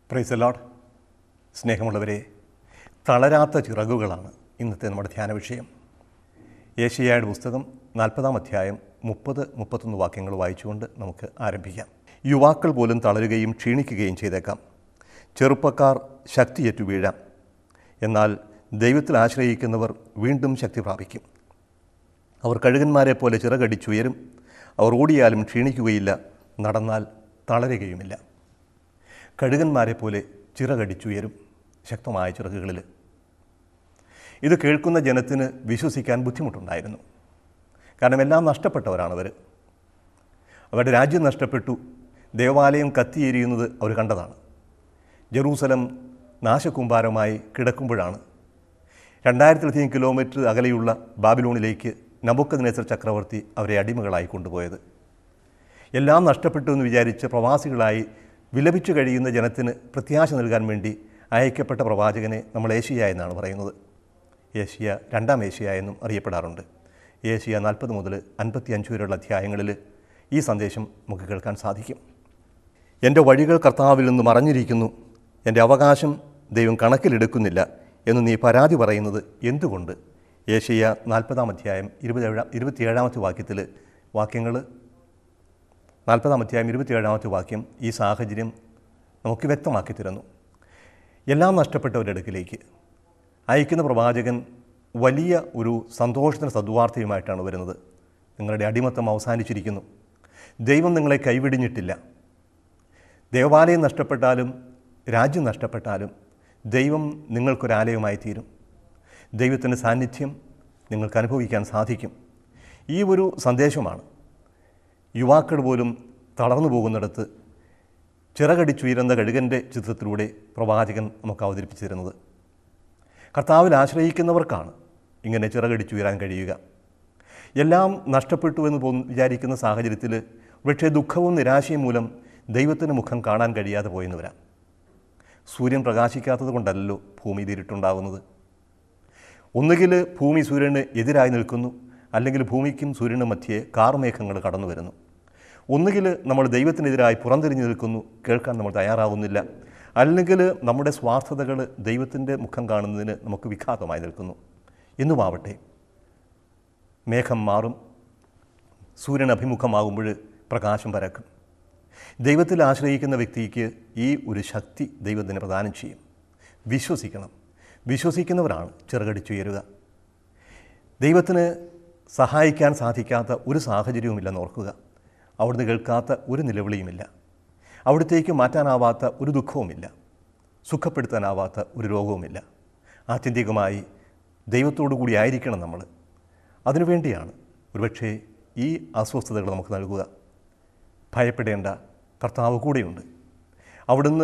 price load സ്നേഹമുള്ളവരെ തളരാത്ത ചിറകുകളാണ് ഇന്നത്തെ നമ്മുടെ ധ്യാന വിഷയം ഏഷ്യയുടെ പുസ്തകം നാൽപ്പതാം അധ്യായം മുപ്പത് മുപ്പത്തൊന്ന് വാക്യങ്ങൾ വായിച്ചുകൊണ്ട് നമുക്ക് ആരംഭിക്കാം യുവാക്കൾ പോലും തളരുകയും ക്ഷീണിക്കുകയും ചെയ്തേക്കാം ചെറുപ്പക്കാർ ശക്തിയേറ്റു വീഴാം എന്നാൽ ദൈവത്തിൽ ആശ്രയിക്കുന്നവർ വീണ്ടും ശക്തി പ്രാപിക്കും അവർ കഴുകന്മാരെ പോലെ ചിറകടിച്ചുയരും അവർ ഓടിയാലും ക്ഷീണിക്കുകയില്ല നടന്നാൽ തളരുകയുമില്ല കഴുകന്മാരെ പോലെ ചിറകടിച്ചുയരും ശക്തമായ ചിറകുകളിൽ ഇത് കേൾക്കുന്ന ജനത്തിന് വിശ്വസിക്കാൻ ബുദ്ധിമുട്ടുണ്ടായിരുന്നു കാരണം എല്ലാം നഷ്ടപ്പെട്ടവരാണവർ അവരുടെ രാജ്യം നഷ്ടപ്പെട്ടു ദേവാലയം കത്തിയെരിയുന്നത് അവർ കണ്ടതാണ് ജെറൂസലം നാശകൂമ്പാരമായി കിടക്കുമ്പോഴാണ് രണ്ടായിരത്തിലധികം കിലോമീറ്റർ അകലെയുള്ള ബാബിലോണിലേക്ക് നബുക്കദ്നേസർ ചക്രവർത്തി അവരെ അടിമകളായി കൊണ്ടുപോയത് എല്ലാം നഷ്ടപ്പെട്ടു എന്ന് വിചാരിച്ച് പ്രവാസികളായി വിലപിച്ചു കഴിയുന്ന ജനത്തിന് പ്രത്യാശ നൽകാൻ വേണ്ടി അയക്കപ്പെട്ട പ്രവാചകനെ നമ്മൾ ഏഷ്യ എന്നാണ് പറയുന്നത് ഏഷ്യ രണ്ടാം ഏഷ്യ എന്നും അറിയപ്പെടാറുണ്ട് ഏഷ്യ നാൽപ്പത് മുതൽ അൻപത്തി അഞ്ച് വരെയുള്ള അധ്യായങ്ങളിൽ ഈ സന്ദേശം നമുക്ക് കേൾക്കാൻ സാധിക്കും എൻ്റെ വഴികൾ കർത്താവിൽ നിന്ന് മറഞ്ഞിരിക്കുന്നു എൻ്റെ അവകാശം ദൈവം കണക്കിലെടുക്കുന്നില്ല എന്ന് നീ പരാതി പറയുന്നത് എന്തുകൊണ്ട് ഏഷ്യ നാൽപ്പതാം അധ്യായം ഇരുപത്തേഴാം ഇരുപത്തിയേഴാമത്തെ വാക്യത്തിൽ വാക്യങ്ങൾ നാൽപ്പതാം അധ്യായം ഇരുപത്തിയേഴാമത്തെ വാക്യം ഈ സാഹചര്യം നമുക്ക് വ്യക്തമാക്കി തരുന്നു എല്ലാം നഷ്ടപ്പെട്ടവരുടെ അടുക്കിലേക്ക് അയക്കുന്ന പ്രവാചകൻ വലിയ ഒരു സന്തോഷത്തിന് സദ്വാർത്തയുമായിട്ടാണ് വരുന്നത് നിങ്ങളുടെ അടിമത്തം അവസാനിച്ചിരിക്കുന്നു ദൈവം നിങ്ങളെ കൈവിടിഞ്ഞിട്ടില്ല ദേവാലയം നഷ്ടപ്പെട്ടാലും രാജ്യം നഷ്ടപ്പെട്ടാലും ദൈവം നിങ്ങൾക്കൊരാലയമായി തീരും ദൈവത്തിൻ്റെ സാന്നിധ്യം നിങ്ങൾക്ക് അനുഭവിക്കാൻ സാധിക്കും ഈ ഒരു സന്ദേശമാണ് യുവാക്കൾ പോലും തളർന്നു പോകുന്നിടത്ത് ചിറകടിച്ചുയരുന്ന കഴുകൻ്റെ ചിത്രത്തിലൂടെ പ്രവാചകൻ നമുക്ക് അവതരിപ്പിച്ചു തരുന്നത് കർത്താവിൽ ആശ്രയിക്കുന്നവർക്കാണ് ഇങ്ങനെ ചിറകടിച്ചുയരാൻ കഴിയുക എല്ലാം നഷ്ടപ്പെട്ടു എന്ന് പോ വിചാരിക്കുന്ന സാഹചര്യത്തിൽ പക്ഷേ ദുഃഖവും നിരാശയും മൂലം ദൈവത്തിൻ്റെ മുഖം കാണാൻ കഴിയാതെ പോയെന്ന് വരാം സൂര്യൻ പ്രകാശിക്കാത്തത് കൊണ്ടല്ലോ ഭൂമി ഇരുട്ടുണ്ടാകുന്നത് ഒന്നുകിൽ ഭൂമി സൂര്യന് എതിരായി നിൽക്കുന്നു അല്ലെങ്കിൽ ഭൂമിക്കും സൂര്യനും മധ്യേ കാർമേഘങ്ങൾ കടന്നു വരുന്നു ഒന്നുകിൽ നമ്മൾ ദൈവത്തിനെതിരായി പുറംതിരിഞ്ഞു നിൽക്കുന്നു കേൾക്കാൻ നമ്മൾ തയ്യാറാവുന്നില്ല അല്ലെങ്കിൽ നമ്മുടെ സ്വാർത്ഥതകൾ ദൈവത്തിൻ്റെ മുഖം കാണുന്നതിന് നമുക്ക് വിഘാതമായി നിൽക്കുന്നു എന്നുമാവട്ടെ മേഘം മാറും സൂര്യൻ അഭിമുഖമാകുമ്പോൾ പ്രകാശം പരക്കും ദൈവത്തിൽ ആശ്രയിക്കുന്ന വ്യക്തിക്ക് ഈ ഒരു ശക്തി ദൈവത്തിന് പ്രദാനം ചെയ്യും വിശ്വസിക്കണം വിശ്വസിക്കുന്നവരാണ് ചിറകടിച്ചുയരുക ദൈവത്തിന് സഹായിക്കാൻ സാധിക്കാത്ത ഒരു സാഹചര്യവുമില്ലെന്ന് ഓർക്കുക അവിടുന്ന് കേൾക്കാത്ത ഒരു നിലവിളിയുമില്ല അവിടത്തേക്ക് മാറ്റാനാവാത്ത ഒരു ദുഃഖവുമില്ല സുഖപ്പെടുത്താനാവാത്ത ഒരു രോഗവുമില്ല ആത്യന്തികമായി ദൈവത്തോടു കൂടി ആയിരിക്കണം നമ്മൾ അതിനുവേണ്ടിയാണ് ഒരുപക്ഷേ ഈ അസ്വസ്ഥതകൾ നമുക്ക് നൽകുക ഭയപ്പെടേണ്ട കർത്താവ് കൂടെയുണ്ട് അവിടുന്ന്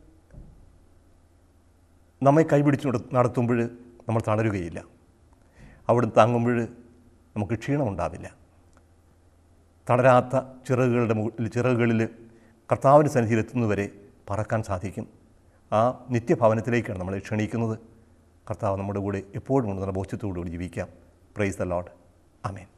നമ്മെ കൈപിടിച്ച് നട- നടത്തുമ്പോൾ നമ്മൾ തളരുകയില്ല അവിടുന്ന് താങ്ങുമ്പോൾ നമുക്ക് ക്ഷീണമുണ്ടാവില്ല തളരാത്ത ചിറകുകളുടെ മുകളിൽ ചിറകുകളിൽ കർത്താവിൻ്റെ സന്നിധിയിലെത്തുന്നതുവരെ പറക്കാൻ സാധിക്കും ആ നിത്യഭവനത്തിലേക്കാണ് നമ്മളെ ക്ഷണിക്കുന്നത് കർത്താവ് നമ്മുടെ കൂടെ എപ്പോഴും ഉണ്ട് നല്ല ബോധ്യത്തോടുകൂടി ജീവിക്കാം പ്രൈസ് ദ ലോഡ് അമേൻ